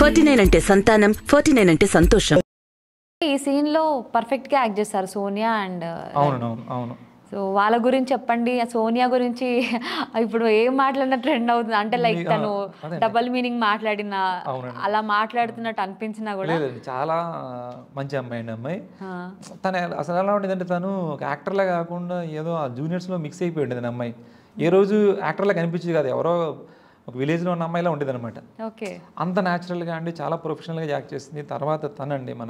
Forty nine అంటే సంతానం forty nine అంటే సంతోషం ఈ సీన్ లో పర్ఫెక్ట్ గా యాక్ట్ చేస్తారు సోనియా అండ్ అవును అవును అవును సో వాళ్ళ గురించి చెప్పండి సోనియా గురించి ఇప్పుడు ఏం మాట్లాడినా ట్రెండ్ అవుతుంది అంటే లైక్ మీ- తను ఆ, అదే. డబల్ మీనింగ్ మాట్లాడిన అవునండి. అలా మాట్లాడుతున్నట్టు అనిపించినా కూడా లేదండి చాలా మంచి అమ్మాయి అండి అమ్మాయి ఆ, తను ఎలా- అసలు ఎలా ఉండేదంటే తను ఒక యాక్టర్లా కాకుండా ఏదో ఆ జూనియర్స్లో మిక్స్ అయిపోయి ఉండేది అమ్మాయి ఏ రోజు యాక్టర్లా కనిపించేది కాదు ఎవరో ఒక విలేజ్లో ఉన్న అమ్మాయిలా ఉండేది అనమాట ఓకే అంత న్యాచురల్గా అండి చాలా ప్రొఫెషనల్గా యాక్ట్ చేసింది తర్వాత తనండి మన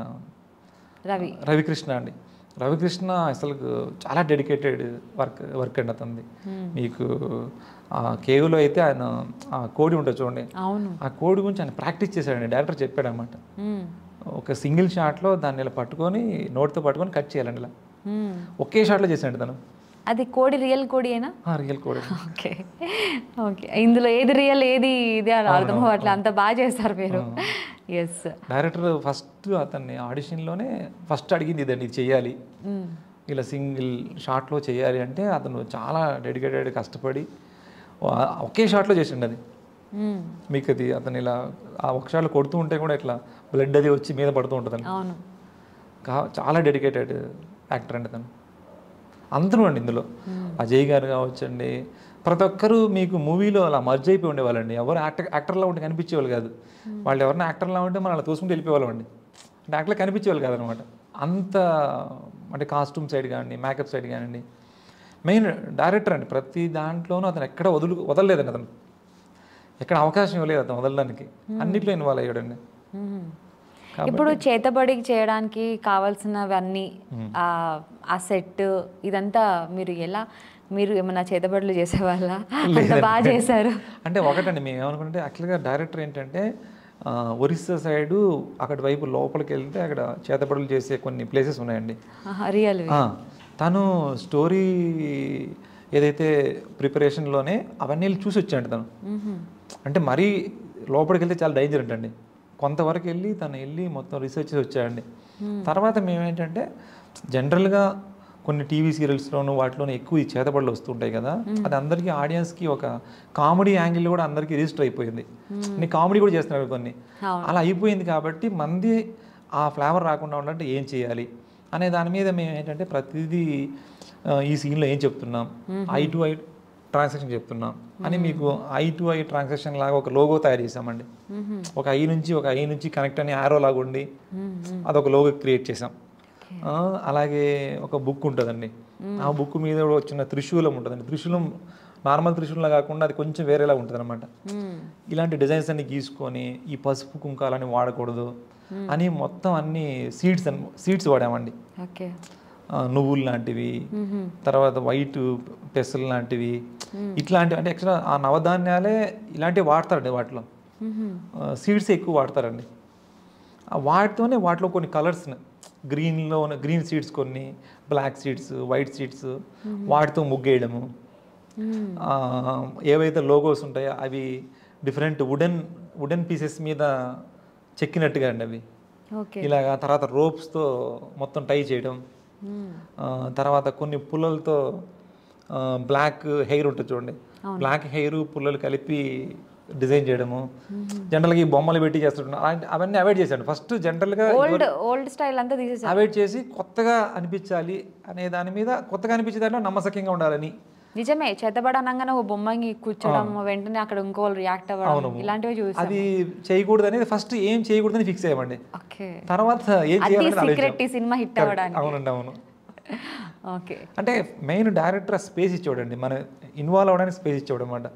రవి రవికృష్ణ అండి రవికృష్ణ అసలు చాలా డెడికేటెడ్ వర్క్ వర్క్ అండి అతనిది మీకు ఆ కేవ్లో అయితే ఆయన ఆ కోడి ఉంటుంది చూడండి అవును ఆ కోడి గురించి ఆయన ప్రాక్టీస్ చేశాడండి డైరెక్టర్ చెప్పాడు అనమాట మ్మ్. ఒక సింగిల్ షాట్లో దాన్ని ఇలా పట్టుకొని నోట్తో పట్టుకొని కట్ చేయాలండి ఇలా మ్మ్. ఒకే షాట్లో చేశాడు తను అది కోడి రియల్ కోడి అయినా రియల్ కోడి ఓకే ఓకే ఇందులో ఏది రియల్ ఏది ఇది అని అర్థం అవ్వట్లే అంత బాగా చేస్తారు మీరు ఎస్ డైరెక్టర్ ఫస్ట్ అతన్ని ఆడిషన్లోనే ఫస్ట్ అడిగింది ఇదండి ఇది చేయాలి ఇలా సింగిల్ షాట్లో చేయాలి అంటే అతను చాలా డెడికేటెడ్ కష్టపడి ఆ- ఒకే షాట్లో చేసిండు అది మీకు అది అతను ఇలా ఆ ఒక షాట్లో కొడుతూ ఉంటే కూడా ఇట్లా బ్లడ్ అది వచ్చి మీద పడుతూ ఉంటుంది అవును కా చాలా డెడికేటెడ్ యాక్టర్ అండి తను అందరూ అండి ఇందులో అజయ్ గారు కావచ్చండి ప్రతి ఒక్కరూ మీకు మూవీలో అలా మర్జ్ అయిపోయి ఉండేవాళ్ళండి ఎవరు యాక్టర్ యాక్టర్లా ఉంటే కనిపించేవాళ్ళు కాదు వాళ్ళు ఎవరైనా యాక్టర్లా ఉంటే మనం అలా తోసుకుంటూ వెళ్ళిపోయేవాళ్ళం అండి అంటే యాక్టర్లా కనిపించేవాళ్ళు కాదనమాట అంత అంటే కాస్ట్యూమ్ సైడ్ కానివ్వండి మేకప్ సైడ్ కానివ్వండి మెయిన్ డైరెక్టర్ అండి ప్రతి దాంట్లోనూ అతను ఎక్కడ వదులు వదలలేదండి అతను ఎక్కడ అవకాశం ఇవ్వలేదు అతను వదలడానికి అన్నిట్లో ఇన్వాల్వ్ అయ్యాడండి మ్మ్. ఇప్పుడు చేతబడికి చేయడానికి కావాల్సినవన్నీ ఆ ఆ సెట్ ఇదంతా మీరు ఎలా మీరు ఏమైనా చేతబడులు చేసేవాళ్ళ అంత బాగా చేశారు అంటే ఒకటండి మేము ఏమనుకుంటే యాక్చువల్గా డైరెక్టర్ ఏంటంటే ఆ, ఒరిస్సా సైడు అక్కడ వైపు లోపలికి వెళ్తే అక్కడ చేతబడులు చేసే కొన్ని ప్లేసెస్ ఉన్నాయండి రియల్ ఆ, తను స్టోరీ ఏదైతే ప్రిపరేషన్లోనే అవన్నీ వెళ్ళి చూసి వచ్చాడు తను అంటే మరీ లోపలికి వెళ్తే చాలా డేంజర్ అంటండి కొంతవరకు వెళ్ళి తను వెళ్ళి మొత్తం రీసెర్చ్ చేసి వచ్చాడండి తర్వాత మేమేంటంటే జనరల్గా కొన్ని టీవీ సీరియల్స్లోను వాటిలోనే ఎక్కువ ఈ చేతబడులు వస్తుంటాయి కదా అది అందరికీ ఆడియన్స్కి ఒక కామెడీ యాంగిల్ కూడా అందరికీ రిజిస్టర్ అయిపోయింది నేను కామెడీ కూడా చేస్తున్నారు కొన్ని అలా అయిపోయింది కాబట్టి మంది ఆ ఫ్లేవర్ రాకుండా ఉండాలంటే ఏం చేయాలి అనే దాని మీద మేము ఏంటంటే ప్రతిదీ ఆ, ఈ సీన్లో ఏం చెప్తున్నాం ఐ టు ఐ ట్రాన్సాక్షన్ చెప్తున్నాం అని మీకు ఐ టు ఐ ట్రాన్సాక్షన్ లాగా ఒక లోగో తయారు చేసామండి ఒక ఐ నుంచి ఒక ఐ నుంచి కనెక్ట్ అని ఆరో లాగా ఉండి అదొక లోగో క్రియేట్ చేసాం ఆ, అలాగే ఒక బుక్ ఉంటుందండి ఆ బుక్ మీద కూడా వచ్చిన త్రిశూలం ఉంటుందండి త్రిశూలం నార్మల్ త్రిశూలంలా కాకుండా అది కొంచెం వేరేలా ఉంటుంది అనమాట ఇలాంటి డిజైన్స్ అన్ని గీసుకొని ఈ పసుపు కుంకాలని వాడకూడదు అని మొత్తం అన్ని సీడ్స్ అని సీడ్స్ వాడామండి ఓకే ఆ, నువ్వులు లాంటివి తర్వాత వైట్ పెసలు లాంటివి ఇట్లాంటివి అంటే యాక్చువల్గా ఆ నవధాన్యాలే ఇలాంటివి వాడతారండి వాటిలో సీడ్స్ ఎక్కువ వాడతారండి ఆ వాటితోనే వాటిలో కొన్ని కలర్స్ గ్రీన్లో గ్రీన్ సీడ్స్ కొన్ని బ్లాక్ సీడ్స్ వైట్ సీడ్స్ వాటితో ముగ్గేయడము ఆ, ఏవైతే లోగోస్ ఉంటాయో అవి డిఫరెంట్ వుడెన్ వుడెన్ పీసెస్ మీద చెక్కినట్టుగా అండి అవి ఓకే ఇలాగా తర్వాత రోప్స్తో మొత్తం టై చేయడం ఆ, తర్వాత కొన్ని పుల్లలతో బ్లాక్ హెయిర్ ఉంటుంది చూడండి బ్లాక్ హెయిర్ పుల్లలు కలిపి డిజైన్ చేయడము జనరల్గా ఈ బొమ్మలు పెట్టి చేస్తుంటాం అలాంటి అవన్నీ అవాయిడ్ చేశాను ఫస్ట్ జనరల్గా ఓల్డ్ ఓల్డ్ స్టైల్ అంతా తీసేసారు అవాయిడ్ చేసి కొత్తగా అనిపించాలి అనే దాని మీద కొత్తగా అనిపించే దాంట్లో నమ్మసక్యంగా ఉండాలని నిజమే చేతబడి అనగానే ఓ బొమ్మకి కూర్చోడం వెంటనే అక్కడ ఇంకో రియాక్ట్ అవ్వడం ఇలాంటివి చూసి అది చేయకూడదు అనేది ఫస్ట్ ఏం చేయకూడదని ఫిక్స్ అయ్యామండి ఓకే తర్వాత ఏం అది చేయాలని సీక్రెట్ ఈ సినిమా హిట్ అవ్వడానికి అవునండి అవును ఓకే అంటే మెయిన్ డైరెక్టర్ స్పేస్ ఇచ్చాడండి మన ఇన్వాల్వ్ అవ్వడానికి స్పేస్ ఇచ్చాడు అనమాట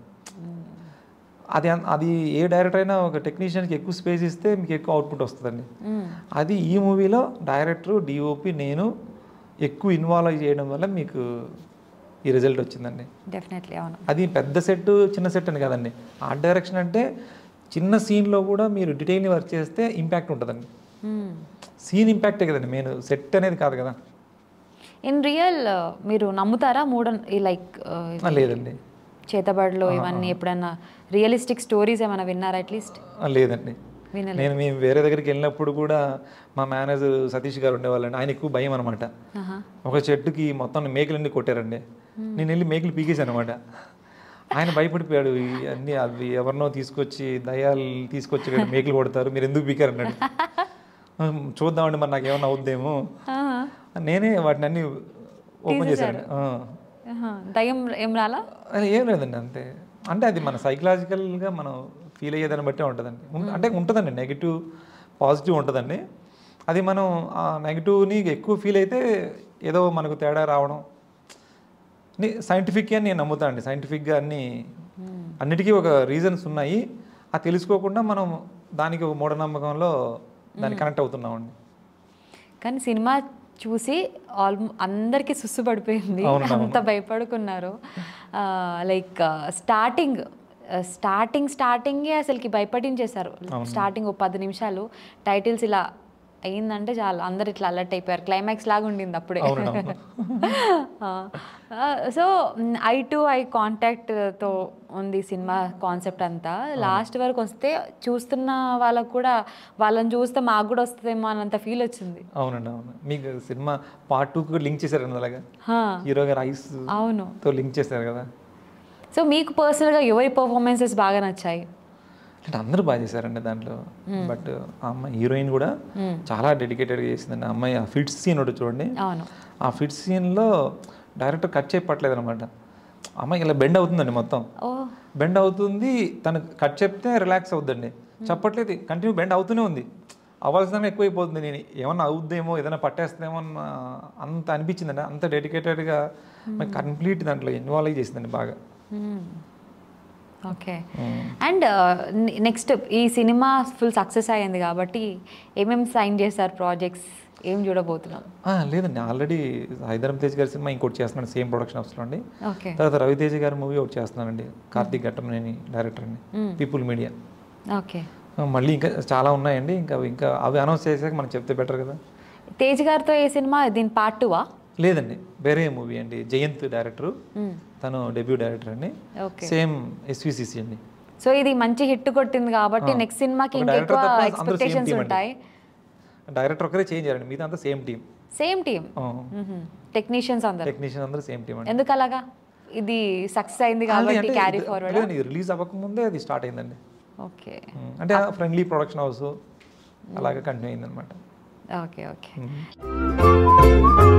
అది అన్- అది ఏ డైరెక్టర్ అయినా ఒక టెక్నీషియన్కి ఎక్కువ స్పేస్ ఇస్తే మీకు ఎక్కువ అవుట్పుట్ వస్తుందండి అది ఈ మూవీలో డైరెక్టర్ డిఓపి నేను ఎక్కువ ఇన్వాల్వ్ చేయడం వల్ల మీకు ఈ రిజల్ట్ వచ్చిందండి డెఫినెట్లీ అవును అది పెద్ద సెట్ చిన్న సెట్ అని కాదండి ఆర్ట్ డైరెక్షన్ అంటే చిన్న సీన్లో కూడా మీరు డీటెయిల్ని వర్క్ చేస్తే ఇంపాక్ట్ ఉంటుందండి సీన్ ఇంపాక్టే కదండి మెయిన్ సెట్ అనేది కాదు కదా ఇన్ రియల్ మీరు నమ్ముతారా మూడ లైక్ ఆ, లేదండి చేతబడిలో ఇవన్నీ ఎప్పుడైనా రియలిస్టిక్ స్టోరీస్ ఏమైనా విన్నారా అట్లీస్ట్ ఆ, లేదండి వినలేదు నేను మేము వేరే దగ్గరికి వెళ్ళినప్పుడు కూడా మా మేనేజర్ సతీష్ గారు ఉండేవాళ్ళండి ఆయన ఎక్కువ భయం అనమాట ఒక చెట్టుకి మొత్తం మేకలన్నీ కొట్టారండి నేను వెళ్ళి మేకలు పీకేశాను అనమాట ఆయన భయపడిపోయాడు ఈ అన్ని అవి ఎవరినో తీసుకొచ్చి దయాలు తీసుకొచ్చి ఇక్కడ మేకలు కొడతారు మీరు ఎందుకు పీకారు అన్నాడు "ఉమ్, చూద్దామండి మరి నాకు ఏమన్నా అవుద్దేమో నేనే వాటిని అన్ని ఓపెన్ చేశాను ఆ. ఆహా. దయ్యం ఏం రాలా అది ఏం లేదండి అంతే అంటే అది మన సైకలాజికల్గా మనం ఫీల్ అయ్యేదాన్ని బట్టే ఉంటుందండి ఉం- అంటే ఉంటుందండి నెగిటివ్ పాజిటివ్ ఉంటుందండి అది మనం ఆ నెగిటివ్ని ఎక్కువ ఫీల్ అయితే ఏదో మనకు తేడా రావడం సైంటిఫిక్ అని నేను నమ్ముతానండి సైంటిఫిక్గా అన్ని అన్నిటికీ ఒక రీజన్స్ ఉన్నాయి ఆ తెలుసుకోకుండా మనం దానికి ఒక మూఢనమ్మకంలో దానికి కనెక్ట్ అవుతున్నామండి కానీ సినిమా చూసి ఆల్మో అందరికీ సుస్సు పడిపోయింది అంత భయపడుకున్నారు లైక్ స్టార్టింగ్ స్టార్టింగ్ స్టార్టింగే అసలుకి భయపడించేశారు స్టార్టింగ్ ఒక పది నిమిషాలు టైటిల్స్ ఇలా అయ్యిందంటే చాలు అందరు ఇట్లా అలర్ట్ అయిపోయారు క్లైమాక్స్ లాగా ఉండింది అప్పుడే అవునవును. సో ఐ టు ఐ కాంటాక్ట్తో ఉంది సినిమా కాన్సెప్ట్ అంతా లాస్ట్ వరకు వస్తే చూస్తున్న వాళ్ళకు కూడా వాళ్ళని చూస్తే మాకు కూడా వస్తుందేమో అన్నంత ఫీల్ వచ్చింది అవునండి అవును మీకు సినిమా పార్ట్ టూకి లింక్ చేశారండి అలాగా హా, హీరో గారు ఐస్ అవును తో లింక్ చేశారు కదా సో మీకు పర్సనల్గా ఎవరి పర్ఫార్మెన్సెస్ బాగా నచ్చాయి అంటే అందరూ బాగా చేశారండి దాంట్లో బట్ ఆ అమ్మాయి హీరోయిన్ కూడా చాలా డెడికేటెడ్గా చేసిందండి ఆ అమ్మాయి ఆ ఫిట్స్ సీన్ ఒకటి చూడండి అవును ఆ ఫిట్స్ సీన్లో డైరెక్టర్ కట్ చేయట్లేదు అనమాట అమ్మాయి ఇలా బెండ్ అవుతుందండి మొత్తం ఓ బెండ్ అవుతుంది తను కట్ చెప్తే రిలాక్స్ అవుద్దండి చెప్పట్లేదు కంటిన్యూ బెండ్ అవుతూనే ఉంది అవ్వాల్సిన ఎక్కువైపోతుంది నేను ఏమన్నా అవుద్దేమో ఏదైనా పట్టేస్తుందేమో అన్న అంత అనిపించిందండి అంత డెడికేటెడ్గా కంప్లీట్ దాంట్లో ఇన్వాల్వ్ అయ్యి చేసిందండి బాగా ఓకే అండ్ నెక్స్ట్ ఈ సినిమా ఫుల్ సక్సెస్ అయ్యింది కాబట్టి ఏమేమి సైన్ చేశారు ప్రాజెక్ట్స్ ఏం చూడబోతున్నాం ఆ, లేదండి ఆల్రెడీ హైదరాబాద్ తేజ్ గారి సినిమా ఇంకోటి చేస్తున్నాను సేమ్ ప్రొడక్షన్ హౌస్లో అండి ఓకే తర్వాత రవితేజ గారి మూవీ ఒకటి చేస్తున్నానండి కార్తీక్ ఘట్టమనేని డైరెక్టర్ అండి పీపుల్ మీడియా ఓకే మళ్ళీ ఇంకా చాలా ఉన్నాయండి ఇంకా ఇంకా అవి అనౌన్స్ చేసాక మనకు చెప్తే బెటర్ కదా తేజ్ గారితో ఏ సినిమా దీని పార్ట్ టూవా లేదండి వేరే మూవీ అండి జయంత్ డైరెక్టర్ తను డెబ్యూ డైరెక్టర్ అండి ఓకే సేమ్ ఎస్విసిసి అండి సో ఇది మంచి హిట్ కొట్టింది కాబట్టి నెక్స్ట్ సినిమాకి ఒక ఇంకెక్కువ director తప్ప అందరూ same ఎక్స్పెక్టేషన్స్ team అండి. ఉంటాయి డైరెక్టర్ ఒకరే చేంజ్ చేయాలండి మిగతా అంతా same team same team technicians అందరు టెక్నీషియన్ అందరూ సేమ్ టీమ్ అండి ఎందుకు అలాగా ఇది సక్సెస్ అయింది ఆల్రెడీ కాబట్టి అంటే క్యారీ ఇది- ఫార్వర్డ్ లేదండి, ఇది రిలీజ్ అవ్వకముందే అది స్టార్ట్ అయిందండి ఓకే ఉమ్, అంటే ఫ్రెండ్లీ ప్రొడక్షన్ హౌస్ అలాగే కంటిన్యూ అయిందనమాట ఓకే ఓకే